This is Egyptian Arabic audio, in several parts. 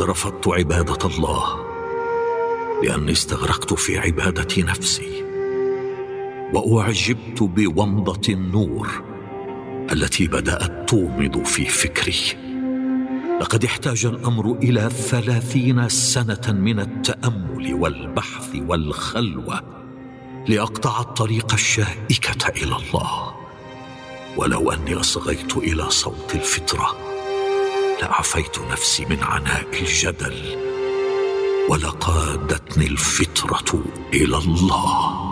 رفضت عباده الله لاني استغرقت في عباده نفسي واعجبت بومضه النور التي بدات تومض في فكري لقد احتاج الامر الى ثلاثين سنه من التامل والبحث والخلوه لاقطع الطريق الشائكه الى الله ولو اني اصغيت الى صوت الفطره لعفيت نفسي من عناء الجدل ولقادتني الفطره الى الله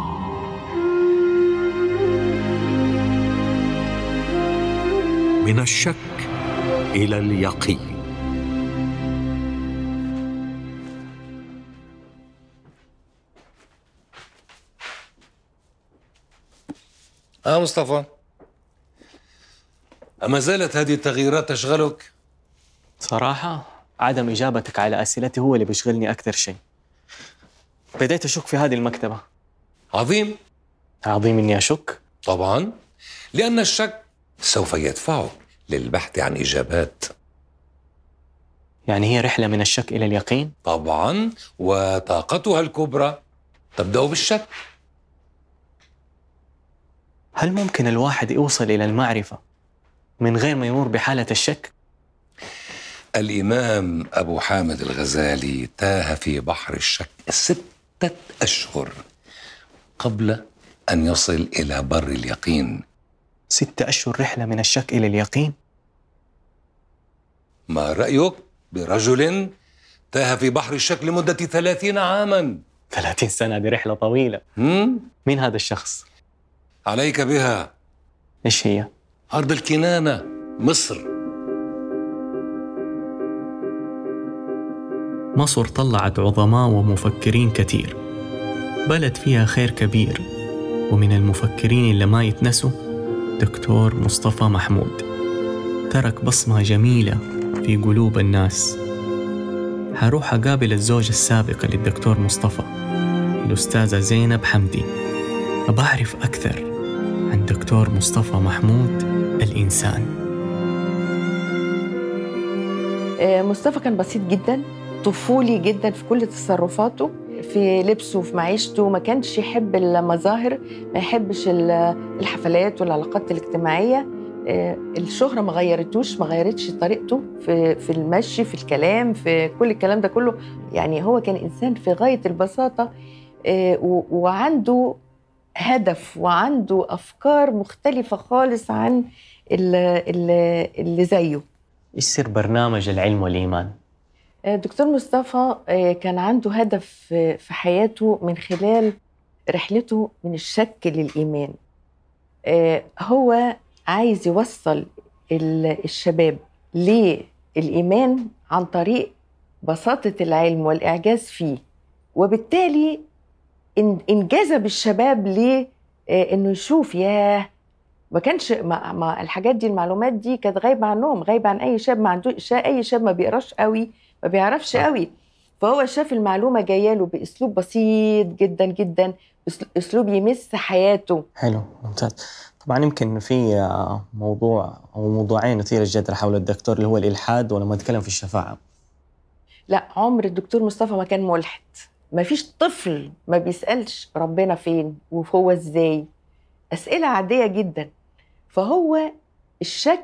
من الشك الى اليقين اه مصطفى أما زالت هذه التغييرات تشغلك؟ صراحة عدم إجابتك على أسئلتي هو اللي بيشغلني أكثر شيء بديت أشك في هذه المكتبة عظيم عظيم إني أشك طبعا لأن الشك سوف يدفعك للبحث عن إجابات يعني هي رحلة من الشك إلى اليقين؟ طبعا وطاقتها الكبرى تبدأ بالشك هل ممكن الواحد يوصل إلى المعرفة من غير ما يمر بحالة الشك؟ الإمام أبو حامد الغزالي تاه في بحر الشك ستة أشهر قبل أن يصل إلى بر اليقين ستة أشهر رحلة من الشك إلى اليقين؟ ما رأيك برجل تاه في بحر الشك لمدة ثلاثين عاما 30 سنة دي رحلة طويلة هم؟ مين هذا الشخص؟ عليك بها إيش هي؟ أرض الكنانة مصر مصر طلعت عظماء ومفكرين كتير بلد فيها خير كبير ومن المفكرين اللي ما يتنسوا دكتور مصطفى محمود ترك بصمة جميلة في قلوب الناس حروح أقابل الزوجة السابقة للدكتور مصطفى الأستاذة زينب حمدي أبعرف أكثر عن دكتور مصطفى محمود الإنسان آه، مصطفى كان بسيط جدا طفولي جدا في كل تصرفاته في لبسه في معيشته ما كانش يحب المظاهر ما يحبش ال- الحفلات والعلاقات الاجتماعية آه، الشهرة ما غيرتوش ما غيرتش طريقته في في المشي في الكلام في كل الكلام ده كله يعني هو كان إنسان في غاية البساطة آه، و- وعنده هدف وعنده أفكار مختلفة خالص عن ال- ال- اللي زيه إيش سر برنامج العلم والإيمان؟ دكتور مصطفى آه، كان عنده هدف آه، في حياته من خلال رحلته من الشك للإيمان آه، هو عايز يوصل ال- الشباب للإيمان عن طريق بساطة العلم والإعجاز فيه وبالتالي ان- انجذب الشباب ل آه، انه يشوف ياه ما كانش ما, ما الحاجات دي المعلومات دي كانت غايبه عنهم غايبه عن اي شاب ما عنده شا- اي شاب ما بيقراش قوي ما بيعرفش قوي فهو شاف المعلومه جايه له باسلوب بسيط جدا جدا أسل- اسلوب يمس حياته حلو ممتاز طبعا يمكن في آه، موضوع أو موضوعين مثير الجدل حول الدكتور اللي هو الإلحاد ولما نتكلم في الشفاعة لا عمر الدكتور مصطفى ما كان ملحد ما فيش طفل ما بيسالش ربنا فين وهو ازاي اسئله عاديه جدا فهو الشك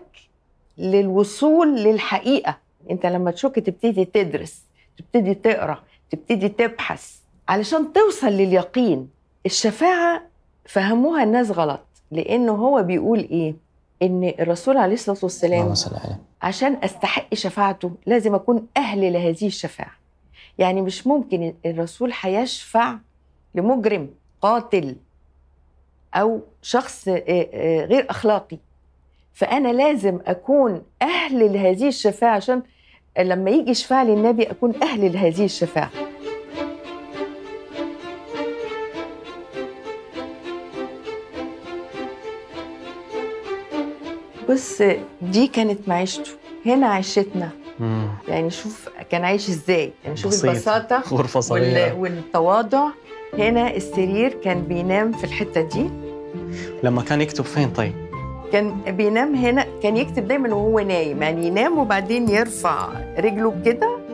للوصول للحقيقه انت لما تشك تبتدي تدرس تبتدي تقرا تبتدي تبحث علشان توصل لليقين الشفاعه فهموها الناس غلط لانه هو بيقول ايه ان الرسول عليه الصلاه والسلام اللهم صل عليه عشان استحق شفاعته لازم اكون اهل لهذه الشفاعه يعني مش ممكن الرسول هيشفع لمجرم قاتل او شخص آه، آه، غير اخلاقي فانا لازم اكون اهل لهذه الشفاعه عشان لما يجي يشفع لي النبي اكون اهل لهذه الشفاعه بص دي كانت معيشته هنا عيشتنا مم. يعني شوف كان عايش ازاي يعني شوف بسيط. البساطه غرفة وال... صغيرة والتواضع هنا السرير كان بينام في الحته دي لما كان يكتب فين طيب؟ كان بينام هنا كان يكتب دايما وهو نايم يعني ينام وبعدين يرفع رجله كده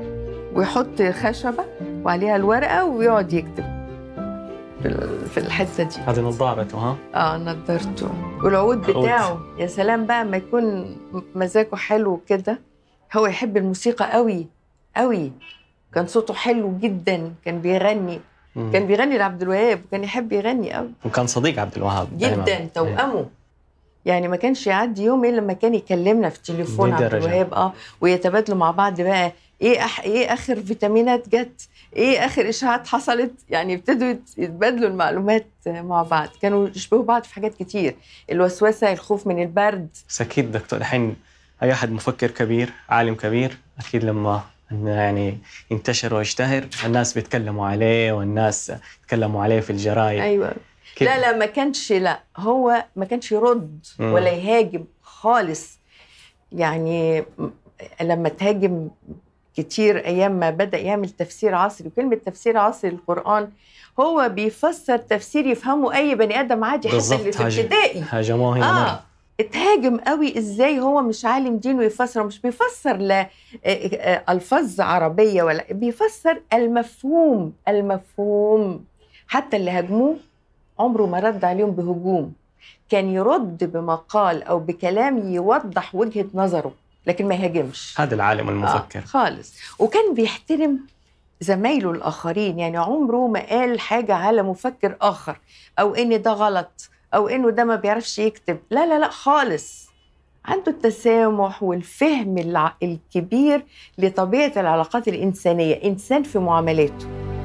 ويحط خشبه وعليها الورقه ويقعد يكتب في ال- في الحته دي هذه نظارته ها اه نضارته والعود عود. بتاعه يا سلام بقى ما يكون مزاجه حلو كده هو يحب الموسيقى قوي قوي كان صوته حلو جدا كان بيغني مم. كان بيغني لعبد الوهاب وكان يحب يغني قوي وكان صديق عبد الوهاب دايماً. جدا توأمه يعني ما كانش يعدي يوم الا لما كان يكلمنا في التليفون عبد لدرجة. الوهاب اه ويتبادلوا مع بعض بقى ايه أح ايه اخر فيتامينات جت ايه اخر اشاعات حصلت يعني ابتدوا يت- يتبادلوا المعلومات مع بعض كانوا يشبهوا بعض في حاجات كتير الوسوسه الخوف من البرد بس اكيد دكتور الحين اي احد مفكر كبير عالم كبير اكيد لما انه يعني ينتشر ويشتهر الناس بيتكلموا عليه والناس يتكلموا عليه في الجرايد ايوه كده. لا لا ما كانش لا هو ما كانش يرد مم. ولا يهاجم خالص يعني م- لما تهاجم كتير ايام ما بدا يعمل تفسير عصري وكلمه تفسير عصري للقران هو بيفسر تفسير يفهمه اي بني ادم عادي حتى اللي بالضبط في هاجم ابتدائي هاجموه هنا اه مرة. اتهاجم قوي ازاي هو مش عالم دين ويفسر مش بيفسر لا آه، آه، الفاظ عربيه ولا بيفسر المفهوم المفهوم حتى اللي هاجموه عمره ما رد عليهم بهجوم كان يرد بمقال او بكلام يوضح وجهه نظره لكن ما يهاجمش هذا العالم المفكر آه خالص وكان بيحترم زمايله الاخرين يعني عمره ما قال حاجه على مفكر اخر او ان ده غلط او انه ده ما بيعرفش يكتب لا لا لا خالص عنده التسامح والفهم الع- الكبير لطبيعه العلاقات الانسانيه انسان في معاملاته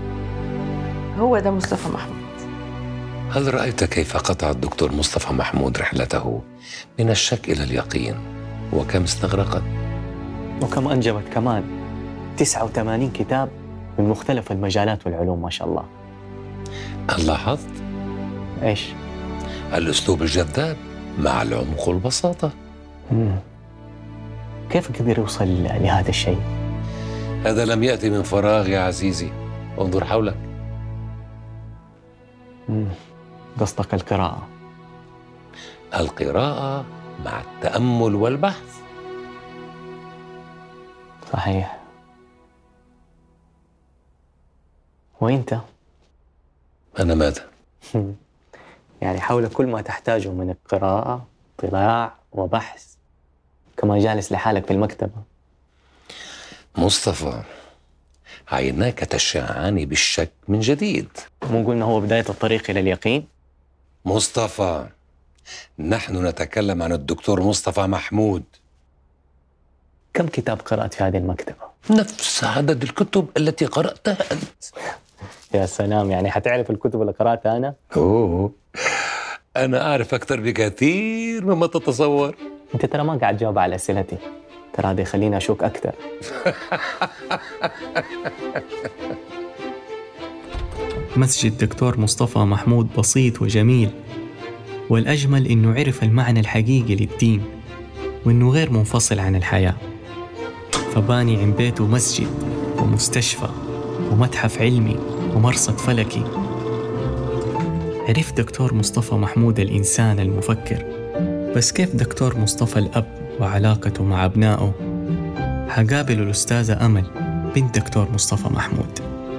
هو ده مصطفى محمود هل رأيت كيف قطع الدكتور مصطفى محمود رحلته من الشك إلى اليقين وكم استغرقت وكم انجبت كمان 89 كتاب من مختلف المجالات والعلوم ما شاء الله هل لاحظت ايش؟ الأسلوب الجذاب مع العمق والبساطة مم. كيف قدر يوصل لهذا الشيء؟ هذا لم يأتي من فراغ يا عزيزي انظر حولك مم. قصدك القراءة القراءة مع التأمل والبحث صحيح وانت؟ أنا ماذا؟ يعني حول كل ما تحتاجه من القراءة اطلاع وبحث كما جالس لحالك في المكتبة مصطفى عيناك تشعان بالشك من جديد مو قلنا هو بداية الطريق إلى اليقين مصطفى نحن نتكلم عن الدكتور مصطفى محمود كم كتاب قرأت في هذه المكتبة؟ نفس عدد الكتب التي قرأتها أنت يا سلام يعني حتعرف الكتب اللي قرأتها أنا؟ أوه أنا أعرف أكثر بكثير مما تتصور أنت ترى ما قاعد تجاوب على أسئلتي ترى هذا يخليني أشك أكثر مسجد دكتور مصطفى محمود بسيط وجميل والأجمل إنه عرف المعنى الحقيقي للدين وإنه غير منفصل عن الحياة فباني عند بيته مسجد ومستشفى ومتحف علمي ومرصد فلكي عرف دكتور مصطفى محمود الإنسان المفكر بس كيف دكتور مصطفى الأب وعلاقته مع أبنائه حقابل الأستاذة أمل بنت دكتور مصطفى محمود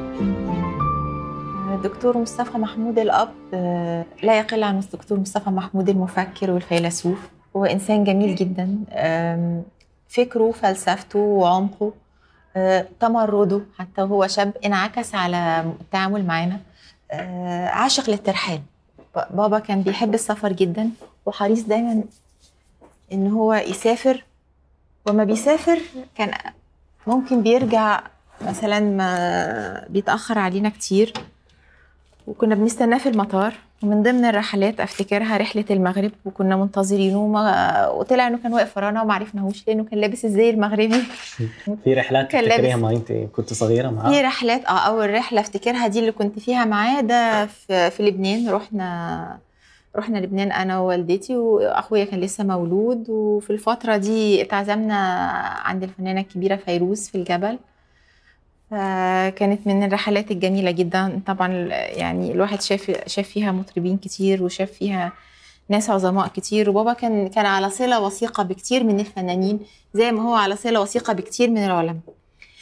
الدكتور مصطفى محمود الأب آه، لا يقل عن الدكتور مصطفى محمود المفكر والفيلسوف هو إنسان جميل جدا آم، فكره وفلسفته وعمقه آه، تمرده حتى وهو شاب انعكس على التعامل معنا آه، عاشق للترحال ب- بابا كان بيحب السفر جدا وحريص دايما ان هو يسافر وما بيسافر كان ممكن بيرجع مثلا ما بيتأخر علينا كتير وكنا بنستناه في المطار ومن ضمن الرحلات افتكرها رحله المغرب وكنا منتظرينه وما وطلع انه كان واقف ورانا وما عرفناهوش لانه كان لابس الزي المغربي في رحلات كان تفتكريها لابس- ما أنت كنت صغيرة في معاه رحلات اه اول رحله افتكرها دي اللي كنت فيها معاه ده في, في لبنان رحنا رحنا لبنان انا ووالدتي واخويا كان لسه مولود وفي الفتره دي اتعزمنا عند الفنانه الكبيره فيروز في الجبل فكانت من الرحلات الجميله جدا طبعا يعني الواحد شاف شاف فيها مطربين كتير وشاف فيها ناس عظماء كتير وبابا كان كان على صله وثيقه بكتير من الفنانين زي ما هو على صله وثيقه بكتير من العلماء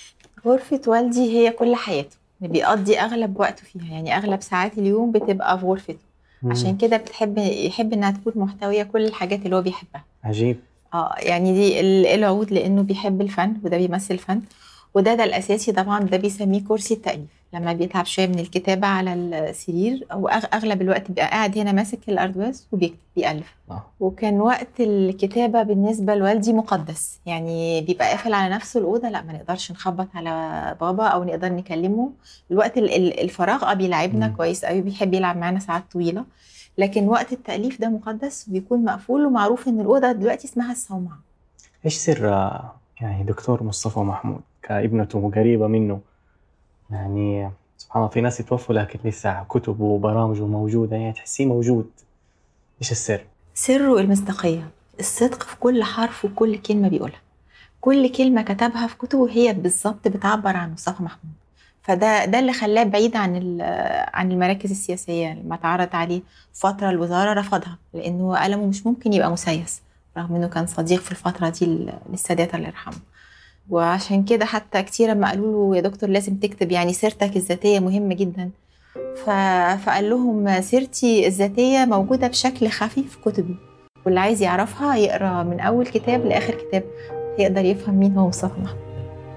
غرفة والدي هي كل حياته بيقضي أغلب وقته فيها يعني أغلب ساعات اليوم بتبقى في غرفته عشان كده بتحب يحب إنها تكون محتوية كل الحاجات اللي هو بيحبها عجيب اه يعني دي ال- العود لانه بيحب الفن وده بيمثل فن وده ده الاساسي طبعا ده بيسميه كرسي التاليف لما بيتعب شويه من الكتابه على السرير او أغ- اغلب الوقت بيبقى قاعد هنا ماسك الارضواز وبيكتب بيالف آه. وكان وقت الكتابه بالنسبه لوالدي مقدس يعني بيبقى قافل على نفسه الاوضه لا ما نقدرش نخبط على بابا او نقدر نكلمه الوقت ال- ال- الفراغ اه بيلعبنا مم. كويس قوي بيحب يلعب معانا ساعات طويله لكن وقت التاليف ده مقدس وبيكون مقفول ومعروف ان الاوضه دلوقتي اسمها الصومعه ايش سر آه، يعني دكتور مصطفى محمود كابنته قريبة منه يعني سبحان الله في ناس يتوفوا لكن لسه كتبه وبرامجه موجودة يعني تحسيه موجود ايش السر؟ سره المصداقية الصدق في كل حرف وكل كلمة بيقولها كل كلمة كتبها في كتبه هي بالظبط بتعبر عن مصطفى محمود فده ده اللي خلاه بعيد عن ال- عن المراكز السياسية لما اتعرض عليه فترة الوزارة رفضها لأنه قلمه مش ممكن يبقى مسيس رغم إنه كان صديق في الفترة دي ل- للسادات الله يرحمه وعشان كده حتى كتير لما قالوا له يا دكتور لازم تكتب يعني سيرتك الذاتية مهمة جدا ف... فقال لهم سيرتي الذاتية موجودة بشكل خفي في كتبي واللي عايز يعرفها يقرا من اول كتاب لاخر كتاب يقدر يفهم مين هو مصطفى محمود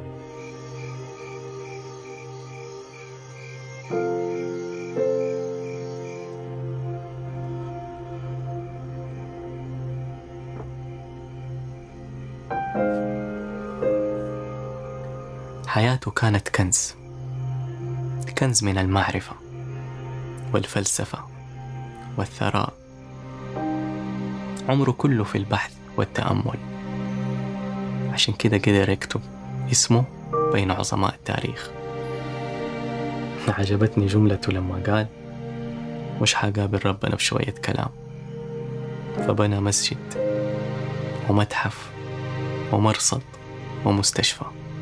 حياته كانت كنز كنز من المعرفة والفلسفة والثراء عمره كله في البحث والتأمل عشان كده قدر يكتب اسمه بين عظماء التاريخ عجبتني جملته لما قال مش حقابل ربنا بشوية كلام فبنى مسجد ومتحف ومرصد ومستشفى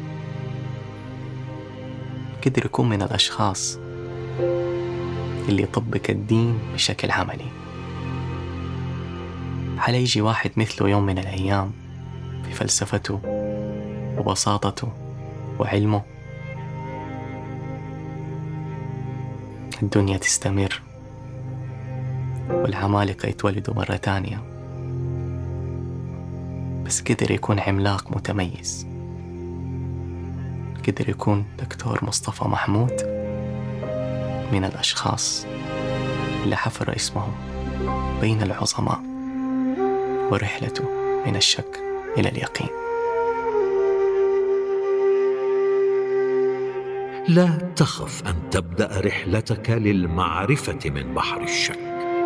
قدر يكون من الأشخاص اللي يطبق الدين بشكل عملي حيجي واحد مثله يوم من الأيام في فلسفته وبساطته وعلمه الدنيا تستمر والعمالقة يتولدوا مرة تانية بس قدر يكون عملاق متميز قدر يكون دكتور مصطفى محمود من الأشخاص اللي حفر اسمهم بين العظماء ورحلته من الشك إلى اليقين لا تخف ان تبدا رحلتك للمعرفه من بحر الشك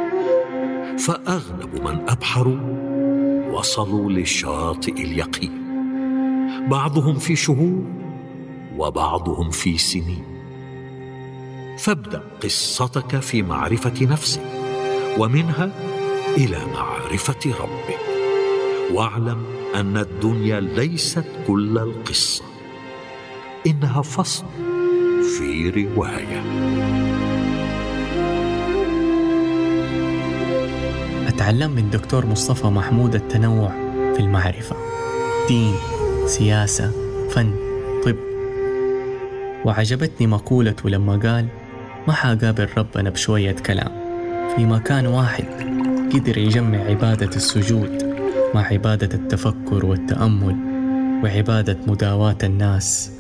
فاغلب من ابحروا وصلوا لشاطئ اليقين بعضهم في شهور وبعضهم في سنين فابدا قصتك في معرفه نفسك ومنها الى معرفه ربك واعلم ان الدنيا ليست كل القصه انها فصل في روايه أتعلم من دكتور مصطفى محمود التنوع في المعرفة دين سياسة فن طب وعجبتني مقولته لما قال ما حقابل ربنا بشوية كلام في مكان واحد قدر يجمع عبادة السجود مع عبادة التفكر والتأمل وعبادة مداواة الناس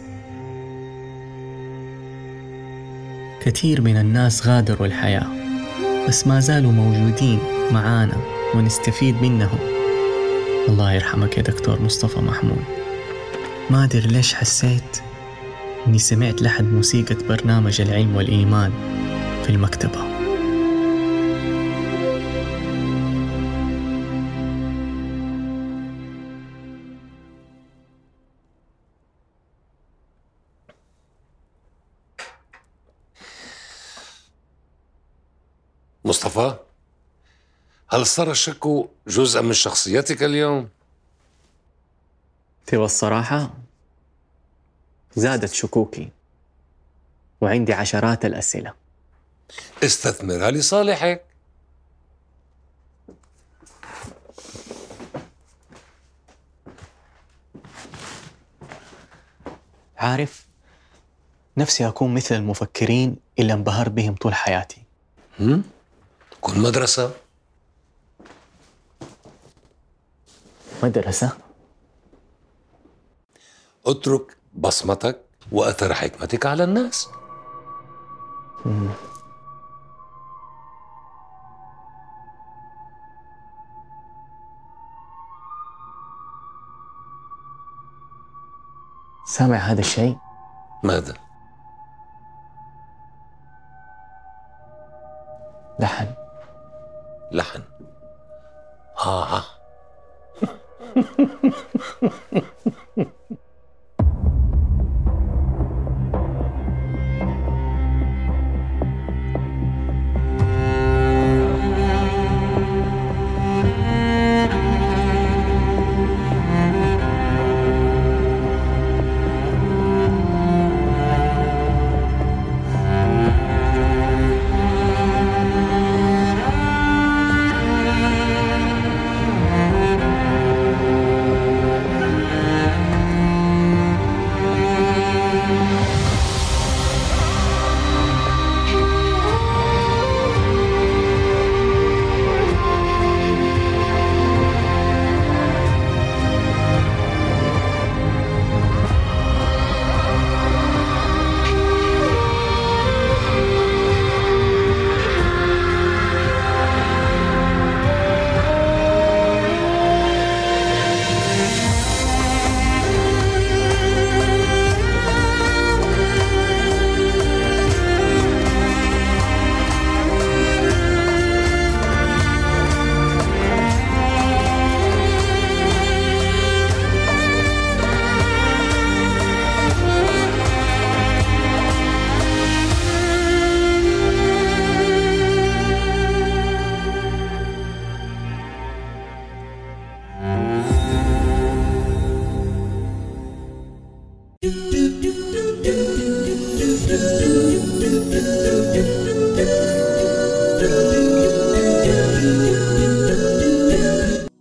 كثير من الناس غادروا الحياة بس ما زالوا موجودين معانا ونستفيد منهم الله يرحمك يا دكتور مصطفى محمود ما أدري ليش حسيت إني سمعت لحد موسيقى برنامج العلم والإيمان في المكتبة مصطفى هل صار الشك جزءا من شخصيتك اليوم؟ تبى الصراحة زادت شكوكي وعندي عشرات الأسئلة استثمرها لصالحك عارف نفسي أكون مثل المفكرين اللي انبهر بهم طول حياتي هم؟ كن مدرسة مدرسة اترك بصمتك وأثر حكمتك على الناس سامع هذا الشيء؟ ماذا؟ لحن لحن آه